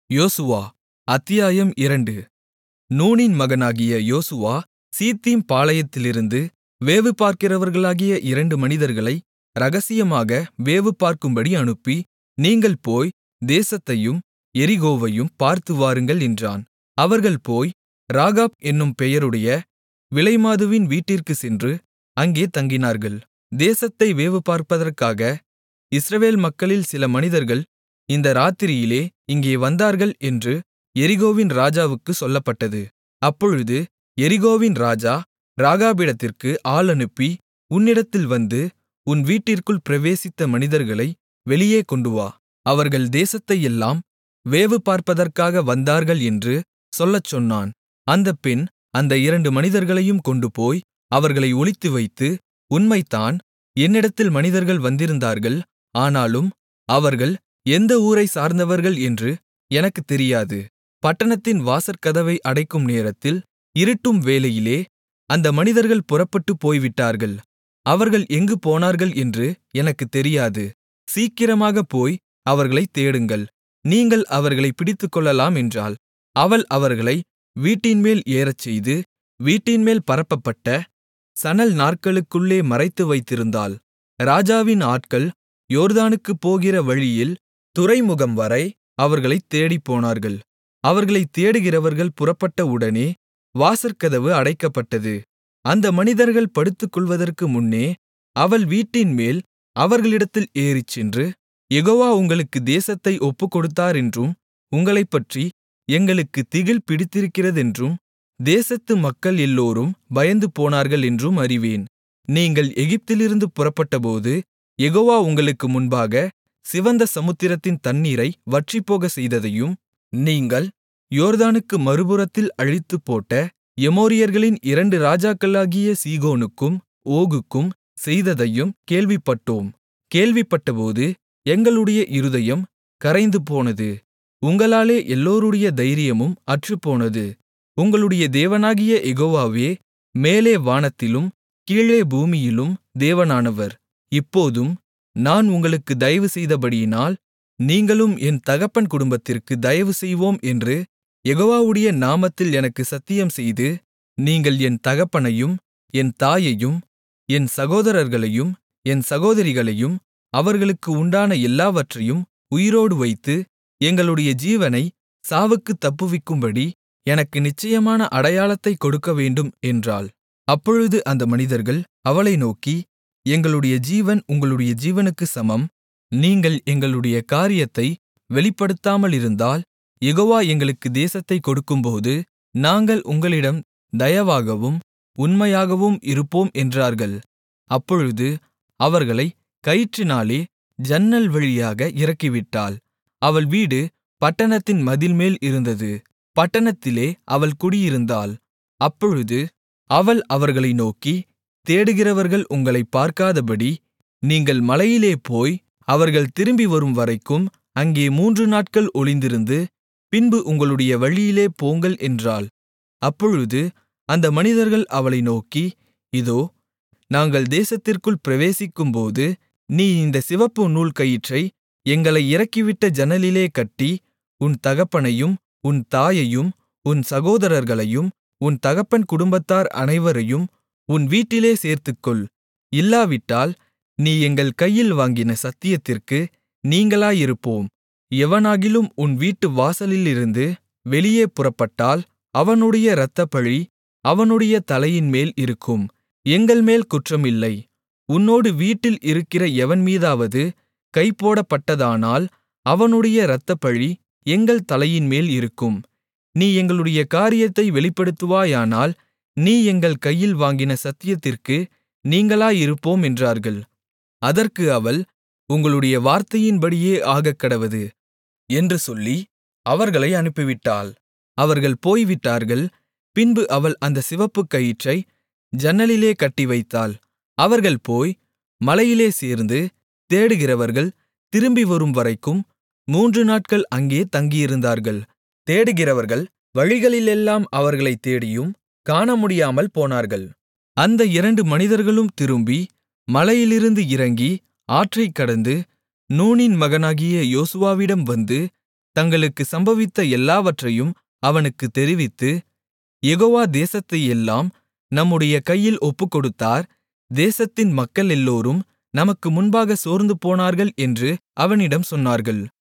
யோசுவா அத்தியாயம் இரண்டு நூனின் மகனாகிய யோசுவா சீத்திம் பாளையத்திலிருந்து வேவுபார்க்கிறவர்களாகிய இரண்டு மனிதர்களை இரகசியமாக வேவுபார்க்கும்படி அனுப்பி நீங்கள் போய் தேசத்தையும் எரிகோவையும் பார்த்துவாருங்கள் என்றான் அவர்கள் போய் ராகாப் என்னும் பெயருடைய விலைமாதுவின் வீட்டிற்குச் சென்று அங்கே தங்கினார்கள் தேசத்தை வேவுபார்ப்பதற்காக இஸ்ரவேல் மக்களில் சில மனிதர்கள் இந்த இராத்திரியிலே இங்கே வந்தார்கள் என்று எரிகோவின் ராஜாவுக்குச் சொல்லப்பட்டது அப்பொழுது எரிகோவின் ராஜா ராகாபிடத்திற்கு ஆள் அனுப்பி உன்னிடத்தில் வந்து உன் வீட்டிற்குள் பிரவேசித்த மனிதர்களை வெளியே கொண்டுவா அவர்கள் தேசத்தையெல்லாம் வேவுபார்ப்பதற்காக வந்தார்கள் என்று சொல்லச் சொன்னான் அந்தப் பெண் அந்த இரண்டு மனிதர்களையும் கொண்டுபோய் அவர்களை ஒளித்துவைத்து உண்மைதான் என்னிடத்தில் மனிதர்கள் வந்திருந்தார்கள் ஆனாலும் அவர்கள் எந்த ஊரைச் சார்ந்தவர்கள் என்று எனக்குத் தெரியாது பட்டணத்தின் வாசற்கதவை அடைக்கும் நேரத்தில் இருட்டும் வேளையிலே அந்த மனிதர்கள் புறப்பட்டுப் போய்விட்டார்கள் அவர்கள் எங்கு போனார்கள் என்று எனக்குத் தெரியாது சீக்கிரமாகப் போய் அவர்களைத் தேடுங்கள் நீங்கள் அவர்களைப் பிடித்துக்கொள்ளலாம் என்றாள் அவள் அவர்களை வீட்டின்மேல் ஏறச்செய்து வீட்டின்மேல் பரப்பப்பட்ட சணல் நார்களுக்குள்ளே மறைத்து வைத்திருந்தாள் ராஜாவின் ஆட்கள் யோர்தானுக்குப் போகிற வழியில் துறைமுகம்வரை அவர்களைத் தேடிப்போனார்கள் அவர்களைத் தேடுகிறவர்கள் புறப்பட்ட உடனே வாசற்கதவு அடைக்கப்பட்டது அந்த மனிதர்கள் படுத்துக்கொள்வதற்கு முன்னே அவள் வீட்டின்மேல் அவர்களிடத்தில் ஏறிச்சென்று யெகோவா உங்களுக்கு தேசத்தை ஒப்புக்கொடுத்தாரென்றும் உங்களைப்பற்றி எங்களுக்குத் திகில் பிடித்திருக்கிறதென்றும் தேசத்து மக்கள் எல்லோரும் பயந்து போனார்கள் என்றும் அறிவேன் நீங்கள் எகிப்திலிருந்து புறப்பட்டபோது யெகோவா உங்களுக்கு முன்பாக சிவந்த சமுத்திரத்தின் தண்ணீரை வற்றிப்போகச் செய்ததையும் நீங்கள் யோர்தானுக்கு மறுபுறத்தில் அழித்துப்போட்ட எமோரியர்களின் இரண்டு ராஜாக்களாகிய சீகோனுக்கும் ஓகுக்கும் செய்ததையும் கேள்விப்பட்டோம் கேள்விப்பட்டபோது எங்களுடைய இருதயம் கரைந்துபோனது உங்களாலே எல்லோருடைய தைரியமும் அற்றுப்போனது உங்களுடைய தேவனாகிய யெகோவாவே மேலே வானத்திலும் கீழே பூமியிலும் தேவனானவர் இப்போதும் நான் உங்களுக்கு தயவு செய்தபடியினால் நீங்களும் என் தகப்பன் குடும்பத்திற்கு தயவு செய்வோம் என்று யெகோவாவுடைய நாமத்தில் எனக்கு சத்தியம்செய்து நீங்கள் என் தகப்பனையும் என் தாயையும் என் சகோதரர்களையும் என் சகோதரிகளையும் அவர்களுக்கு உண்டான எல்லாவற்றையும் உயிரோடு வைத்து எங்களுடைய ஜீவனை சாவுக்குத் தப்புவிக்கும்படி எனக்கு நிச்சயமான அடையாளத்தைக் கொடுக்கவேண்டும் என்றாள் அப்பொழுது அந்த மனிதர்கள் அவளை நோக்கி எங்களுடைய ஜீவன் உங்களுடைய ஜீவனுக்கு சமம் நீங்கள் எங்களுடைய காரியத்தை வெளிப்படுத்தாமலிருந்தால் யெகோவா எங்களுக்கு தேசத்தை கொடுக்கும்போது நாங்கள் உங்களிடம் தயவாகவும் உண்மையாகவும் இருப்போம் என்றார்கள் அப்பொழுது அவர்களை கயிற்றினாலே ஜன்னல் வழியாக இறக்கிவிட்டாள் அவள் வீடு பட்டணத்தின் மதில்மேல் இருந்தது பட்டணத்திலே அவள் குடியிருந்தாள் அப்பொழுது அவள் அவர்களை நோக்கி தேடுகிறவர்கள் உங்களைப் பார்க்காதபடி நீங்கள் மலையிலே போய் அவர்கள் திரும்பி வரும் வரைக்கும் அங்கே மூன்று நாட்கள் ஒளிந்திருந்து பின்பு உங்களுடைய வழியிலே போங்கள் என்றாள் அப்பொழுது அந்த மனிதர்கள் அவளை நோக்கி இதோ நாங்கள் தேசத்திற்குள் பிரவேசிக்கும்போது நீ இந்த சிவப்பு நூல்கயிற்றை எங்களை இறக்கிவிட்ட ஜன்னலிலே கட்டி உன் தகப்பனையும் உன் தாயையும் உன் சகோதரர்களையும் உன் தகப்பன் குடும்பத்தார் அனைவரையும் உன் வீட்டிலே சேர்த்துக்கொள் இல்லாவிட்டால் நீ எங்கள் கையில் வாங்கின சத்தியத்திற்கு நீங்கலாயிருப்போம் எவனாகிலும் உன் வீட்டு வாசலிலிருந்து வெளியே புறப்பட்டால் அவனுடைய இரத்தப்பழி அவனுடைய தலையின்மேல் இருக்கும் எங்கள்மேல் குற்றம் இல்லை உன்னோடு வீட்டில் இருக்கிற எவன் மீதாவது கை போடப்பட்டதானால் அவனுடைய இரத்தப்பழி எங்கள் தலையின்மேல் இருக்கும் நீ எங்களுடைய காரியத்தை வெளிப்படுத்துவாயானால் நீ எங்கள் கையில் வாங்கின சத்தியத்திற்கு நீங்கலாயிருப்போம் என்றார்கள் அதற்கு அவள் உங்களுடைய வார்த்தையின்படியே ஆகக்கடவது என்று சொல்லி அவர்களை அனுப்பிவிட்டாள் அவர்கள் போய்விட்டார்கள் பின்பு அவள் அந்த சிவப்புக் கயிற்றை ஜன்னலிலே கட்டிவைத்தாள் அவர்கள் போய் மலையிலே சேர்ந்து தேடுகிறவர்கள் திரும்பி வரும் வரைக்கும் மூன்று நாட்கள் அங்கே தங்கியிருந்தார்கள் தேடுகிறவர்கள் வழிகளிலெல்லாம் அவர்களைத் தேடியும் காணமுடியாமல் போனார்கள் அந்த இரண்டு மனிதர்களும் திரும்பி மலையிலிருந்து இறங்கி ஆற்றைக் கடந்து நூனின் மகனாகிய யோசுவாவிடம் வந்து தங்களுக்கு சம்பவித்த எல்லாவற்றையும் அவனுக்குத் தெரிவித்து யெகோவா தேசத்தையெல்லாம் நம்முடைய கையில் ஒப்புக்கொடுத்தார் தேசத்தின் மக்களெல்லோரும் நமக்கு முன்பாக சோர்ந்துபோனார்கள் என்று அவனிடம் சொன்னார்கள்